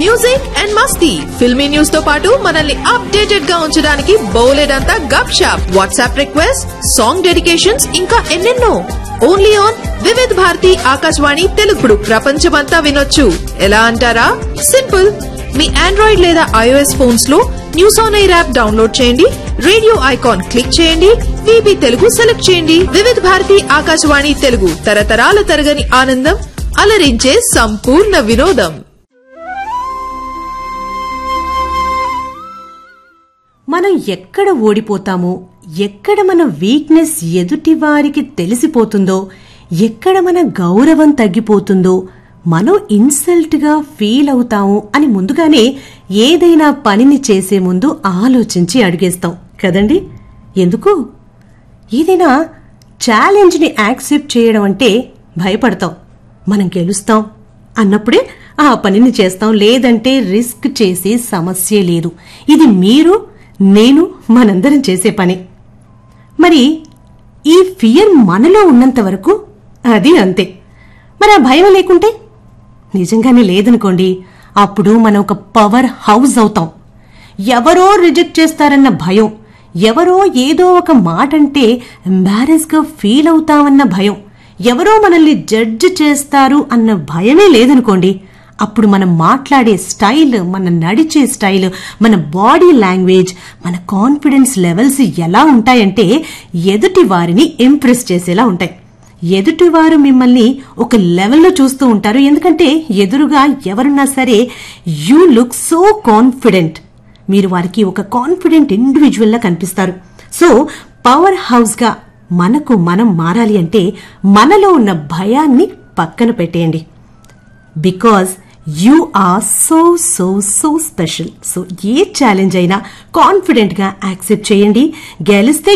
music and మస్తీ filmy news తో పాటు మనల్ని అప్డేటెడ్ గా ఉంచడానికి బోలెడంతా గప్ షాప్ వాట్సాప్ రిక్వెస్ట్ సాంగ్ డెడికేషన్స్ ఇంకా ఎన్నెన్నో ఓన్లీ ఆన్ వివిధ్ భారతి ఆకాశవాణి తెలుగుడు ప్రపంచమంతా వినొచ్చు ఎలా అంటారా సింపుల్ మీ ఆండ్రాయిడ్ లేదా ఐఓఎస్ ఫోన్స్ లో news on air app download చేయండి రేడియో ఐకాన్ క్లిక్ చేయండి వీబీ తెలుగు సెలెక్ట్ చేయండి వివిధ భారతి ఆకాశవాణి తెలుగు తరతరాల తరగని ఆనందం అలరించే సంపూర్ణ వినోదం మనం ఎక్కడ ఓడిపోతామో ఎక్కడ మన వీక్నెస్ ఎదుటి వారికి తెలిసిపోతుందో ఎక్కడ మన గౌరవం తగ్గిపోతుందో మనం ఇన్సల్ట్ గా ఫీల్ అవుతాము అని ముందుగానే ఏదైనా పనిని చేసే ముందు ఆలోచించి అడిగేస్తాం కదండి ఎందుకు ఏదైనా ఛాలెంజ్ ని యాక్సెప్ట్ చేయడం అంటే భయపడతాం మనం గెలుస్తాం అన్నప్పుడే ఆ పనిని చేస్తాం లేదంటే రిస్క్ చేసే సమస్యే లేదు ఇది మీరు నేను మనందరం చేసే పని మరి ఈ ఫియర్ మనలో ఉన్నంత వరకు అది అంతే మరి ఆ భయం లేకుంటే నిజంగానే లేదనుకోండి అప్పుడు మనం ఒక పవర్ హౌస్ అవుతాం ఎవరో రిజెక్ట్ చేస్తారన్న భయం ఎవరో ఏదో ఒక మాట అంటే embarrass గా ఫీల్ అవుతామన్న భయం ఎవరో మనల్ని జడ్జ్ చేస్తారు అన్న భయమే లేదనుకోండి అప్పుడు మనం మాట్లాడే స్టైల్ మన నడిచే స్టైల్ మన బాడీ లాంగ్వేజ్ మన కాన్ఫిడెన్స్ లెవెల్స్ ఎలా ఉంటాయంటే ఎదుటి వారిని ఇంప్రెస్ చేసేలా ఉంటాయి ఎదుటివారు మిమ్మల్ని ఒక లెవెల్లో చూస్తూ ఉంటారు ఎందుకంటే ఎదురుగా ఎవరున్నా సరే యూ లుక్ సో కాన్ఫిడెంట్ మీరు వారికి ఒక కాన్ఫిడెంట్ ఇండివిజువల్ లా కనిపిస్తారు సో పవర్ హౌస్ గా మనకు మనం మారాలి అంటే మనలో ఉన్న భయాన్ని పక్కన పెట్టేయండి because you are so so so special so a challenge అయినా కాన్ఫిడెంట్ గా యాక్సెప్ట్ చేయండి గెలిస్తే